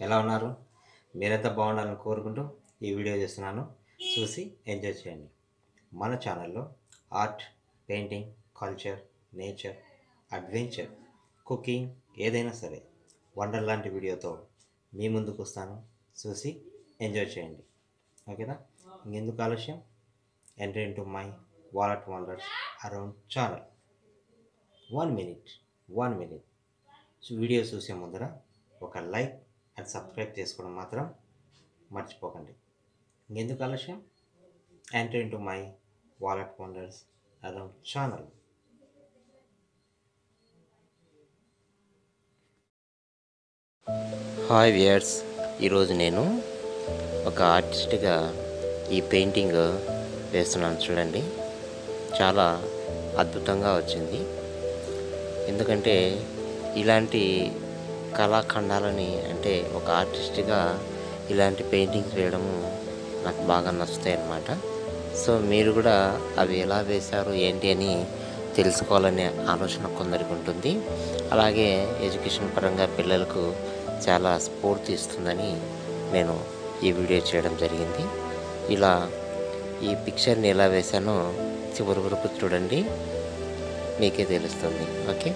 ఎలా ఉన్నారు మీరంతా బాగుండాలని కోరుకుంటూ ఈ వీడియో చేస్తున్నాను చూసి ఎంజాయ్ చేయండి మన ఛానల్లో art painting culture nature adventure cooking ఏదైనా సరే వండర్ లాంటి వీడియోతో మీ ముందుకు వస్తాను చూసి ఎంజాయ్ చేయండి ఓకేనా ఇంకెందుకు ఆలస్యం enter into my wallet wonders around channel one minute one minute video చూసే ముందర ఒక లైక్ అండ్ సబ్స్క్రైబ్ చేసుకోవడం మాత్రం మర్చిపోకండి ఇంకెందుకు ఆలస్యం enter into my wallet wonders around channel hi viewers ఈరోజు నేను ఒక ఆర్టిస్ట్గా ఈ పెయింటింగ్ వేస్తున్నాను చూడండి చాలా అద్భుతంగా వచ్చింది ఎందుకంటే ఇలాంటి కళాఖండాలని అంటే ఒక ఆర్టిస్ట్గా ఇలాంటి పెయింటింగ్స్ వేయడము నాకు బాగా నచ్చుతాయి అన్నమాట సో మీరు కూడా అవి ఎలా వేశారు ఏంటి అని తెలుసుకోవాలనే ఆలోచన కొందరికి ఉంటుంది అలాగే ఎడ్యుకేషన్ పరంగా పిల్లలకు చాలా స్ఫూర్తి ఇస్తుందని నేను ఈ వీడియో చేయడం జరిగింది ఇలా ఈ పిక్చర్ని ఎలా వేశానో చివరి వరకు చూడండి మీకే తెలుస్తుంది ఓకే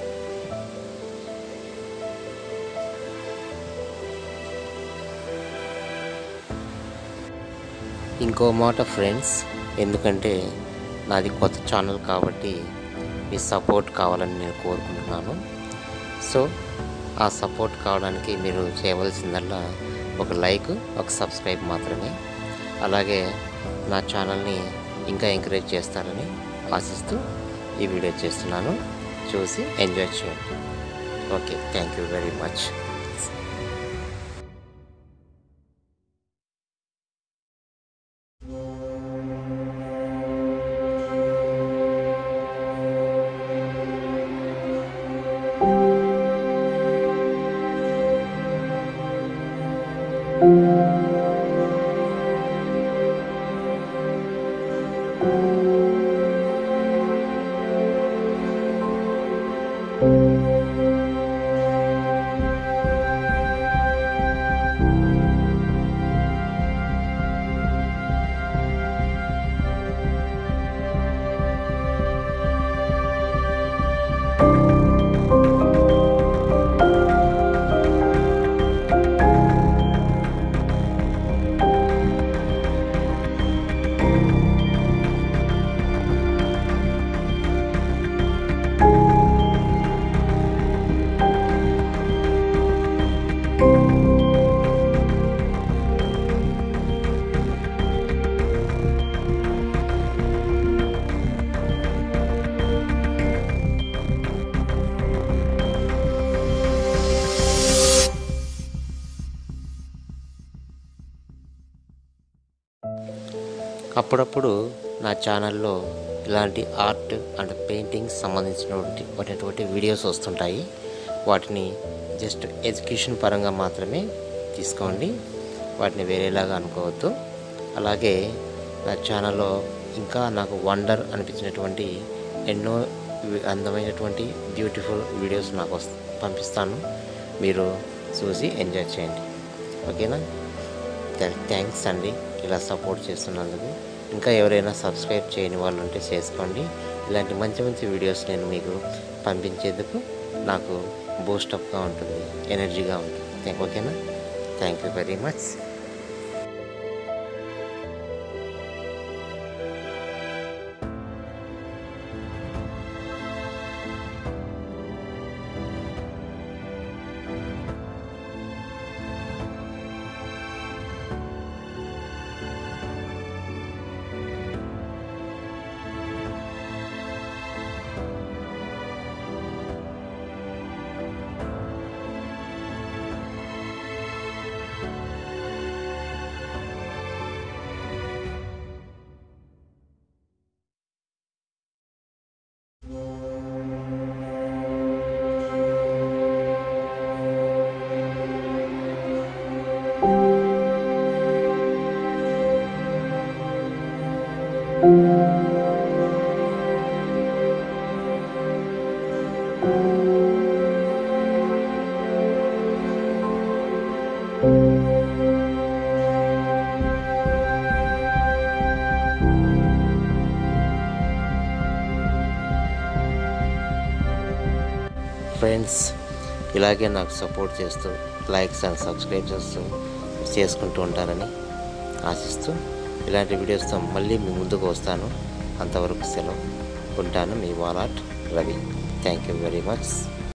ఇంకో మాట ఫ్రెండ్స్ ఎందుకంటే నాది కొత్త ఛానల్ కాబట్టి మీ సపోర్ట్ కావాలని నేను కోరుకుంటున్నాను సో ఆ సపోర్ట్ కావడానికి మీరు చేయవలసిందల్లా ఒక లైక్ ఒక సబ్స్క్రైబ్ మాత్రమే అలాగే నా ఛానల్ని ఇంకా ఎంకరేజ్ చేస్తారని ఆశిస్తూ ఈ వీడియో చేస్తున్నాను చూసి ఎంజాయ్ చేయండి okay thank you very much అప్పుడప్పుడు నా ఛానల్లో ఇలాంటి ఆర్ట్ అండ్ పెయింటింగ్స్ సంబంధించినటువంటి అటువంటి వీడియోస్ వస్తుంటాయి వాటిని జస్ట్ ఎడ్యుకేషన్ పరంగా మాత్రమే తీసుకోండి వాటిని వేరేలాగా అనుకోవద్దు అలాగే నా ఛానల్లో ఇంకా నాకు వండర్ అనిపించినటువంటి ఎన్నో వి- అందమైనటువంటి బ్యూటిఫుల్ వీడియోస్ నాకు వస్ పంపిస్తాను మీరు చూసి ఎంజాయ్ చేయండి ఓకేనా థ్యాంక్స్ అండి ఇలా సపోర్ట్ చేస్తున్నందుకు ఇంకా ఎవరైనా సబ్స్క్రైబ్ చేయని వాళ్ళు ఉంటే చేసుకోండి ఇలాంటి మంచి మంచి వీడియోస్ నేను మీకు పంపించేందుకు నాకు బూస్టప్గా ఉంటుంది ఎనర్జీగా ఉంటుంది థ్యాంక్ ఓకేనా thank you very much friends ఇలాగే నాకు సపోర్ట్ చేస్తూ లైక్స్ అండ్ సబ్స్క్రైబ్ చేస్తూ చేసుకుంటూ ఉంటారని ఆశిస్తూ ఇలాంటి వీడియోస్తో మళ్ళీ మీ ముందుకు వస్తాను అంతవరకు సెలవు ఉంటాను మీ wallet Ravi thank you very much